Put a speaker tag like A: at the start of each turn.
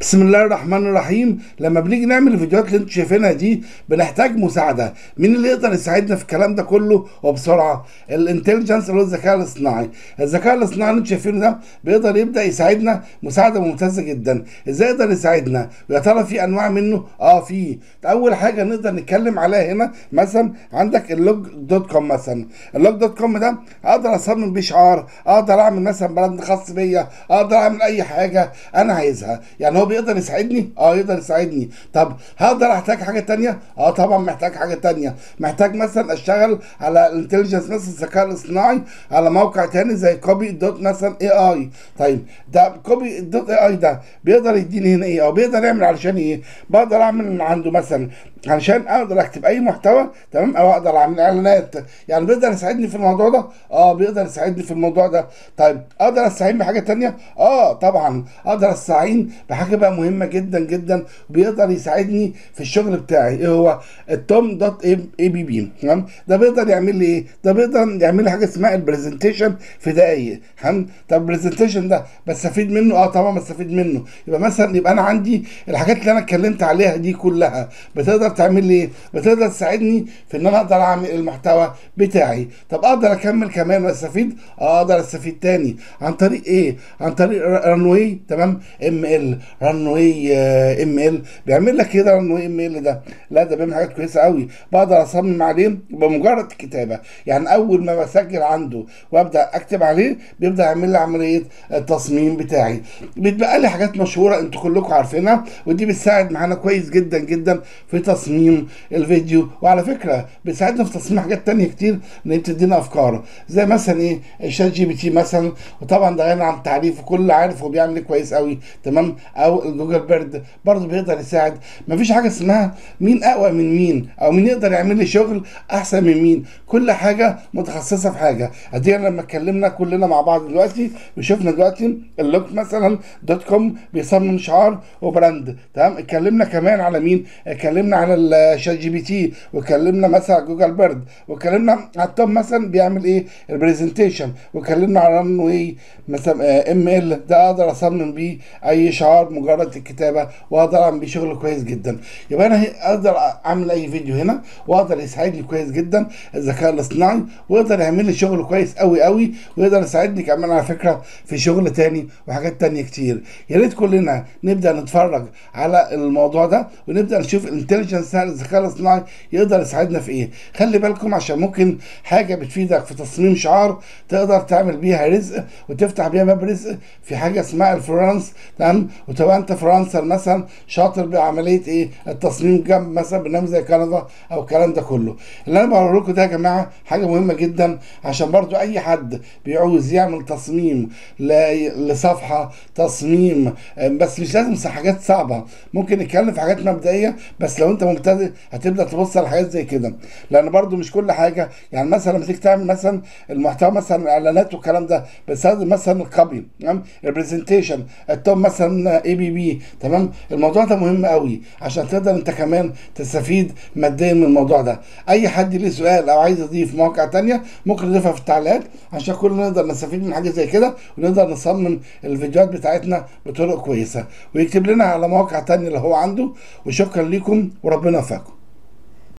A: بسم الله الرحمن الرحيم لما بنيجي نعمل الفيديوهات اللي انتوا شايفينها دي بنحتاج مساعده مين اللي يقدر يساعدنا في الكلام ده كله وبسرعه الانتليجنس اللي هو الذكاء الاصطناعي الذكاء الاصطناعي اللي انتوا شايفينه ده بيقدر يبدا يساعدنا مساعده ممتازه جدا ازاي يقدر يساعدنا ويا ترى في انواع منه اه في اول حاجه نقدر نتكلم عليها هنا مثلا عندك اللوج دوت كوم مثلا اللوج دوت كوم ده اقدر اصمم بيه شعار اقدر اعمل مثلا براند خاص بيا اقدر اعمل اي حاجه انا عايزها يعني هو بيقدر يساعدني اه يقدر يساعدني طب هقدر احتاج حاجه تانية اه طبعا محتاج حاجه تانية محتاج مثلا اشتغل على الانتليجنس مثلا الذكاء الاصطناعي على موقع تاني زي كوبي دوت مثلا اي اي طيب ده كوبي دوت اي اي ده بيقدر يديني هنا ايه او بيقدر يعمل علشان ايه بقدر اعمل من عنده مثلا علشان اقدر اكتب اي محتوى تمام او اقدر اعمل اعلانات يعني بيقدر يساعدني في الموضوع ده اه بيقدر يساعدني في الموضوع ده طيب اقدر استعين بحاجه تانية اه طبعا اقدر استعين بحاجه بقى مهمه جدا جدا وبيقدر يساعدني في الشغل بتاعي ايه هو التوم دوت اي بي بي تمام ده بيقدر يعمل لي ايه ده بيقدر يعمل لي حاجه اسمها البرزنتيشن في دقايق تمام طب البرزنتيشن ده بستفيد منه اه طبعا بستفيد منه يبقى مثلا يبقى انا عندي الحاجات اللي انا اتكلمت عليها دي كلها بتقدر تعمل لي ايه بتقدر تساعدني في ان انا اقدر اعمل المحتوى بتاعي طب اقدر اكمل كمان واستفيد اه اقدر استفيد تاني عن طريق ايه عن طريق رانوي تمام ام ال رانوي ام ال بيعمل لك كده رانوي ام ال ده لا ده بيعمل حاجات كويسه قوي بقدر اصمم عليه بمجرد الكتابه يعني اول ما بسجل عنده وابدا اكتب عليه بيبدا يعمل لي عمليه التصميم بتاعي بيتبقى لي حاجات مشهوره انتوا كلكم عارفينها ودي بتساعد معانا كويس جدا جدا في تصميم الفيديو وعلى فكره بتساعدنا في تصميم حاجات تانية كتير ان هي بتدينا افكار زي مثلا ايه الشات جي بي تي مثلا وطبعا ده غني عن التعريف وكل عارف هو بيعمل ايه كويس قوي تمام او الجوجل بيرد برضه بيقدر يساعد مفيش حاجه اسمها مين اقوى من مين او مين يقدر يعمل لي شغل احسن من مين كل حاجه متخصصه في حاجه ادينا لما اتكلمنا كلنا مع بعض دلوقتي وشفنا دلوقتي اللوك مثلا دوت كوم بيصمم شعار وبراند تمام اتكلمنا كمان على مين اتكلمنا على الشات جي بي تي واتكلمنا مثلا على جوجل بيرد واتكلمنا على التوم مثلا بيعمل ايه البرزنتيشن واتكلمنا على ران واي مثلا ام ال ده اقدر اصمم بيه اي شعار مجرد الكتابه واقدر اعمل بيه شغل كويس جدا يبقى انا اقدر اعمل اي فيديو هنا واقدر يساعدني كويس جدا الذكاء الاصطناعي ويقدر يعمل لي شغل كويس قوي قوي ويقدر يساعدني كمان على فكره في شغل تاني وحاجات تانية كتير يا ريت كلنا نبدا نتفرج على الموضوع ده ونبدا نشوف الانتليجنس الذكاء الاصطناعي يقدر يساعدنا في ايه خلي بالكم عشان ممكن حاجه بتفيدك في تصميم شعار تقدر تعمل بيها رزق وتفتح بيها باب رزق في حاجه اسمها الفريلانس تمام وتبقى انت فريلانسر مثلا شاطر بعمليه ايه التصميم جنب مثلا برنامج زي كندا او الكلام ده كله اللي انا بقول لكم ده يا جماعه حاجه مهمه جدا عشان برضو اي حد بيعوز يعمل تصميم لصفحه تصميم بس مش لازم حاجات صعبه ممكن نتكلم في حاجات مبدئيه بس لو انت مبتدئ هتبدا تبص على حاجات زي كده لان برضو مش كل حاجه يعني مثلا لما تيجي تعمل مثلا المحتوى مثلا الاعلانات والكلام ده بستخدم مثلا الكوبي تمام البرزنتيشن التوم مثلا اي بي بي تمام الموضوع ده مهم قوي عشان تقدر انت كمان تستفيد ماديا من الموضوع ده اي حد ليه سؤال او عايز يضيف مواقع تانية ممكن نضيفها في التعليقات عشان كلنا نقدر نستفيد من حاجه زي كده ونقدر نصمم الفيديوهات بتاعتنا بطرق كويسه ويكتب لنا على مواقع تانية اللي هو عنده وشكرا لكم وربنا يوفقكم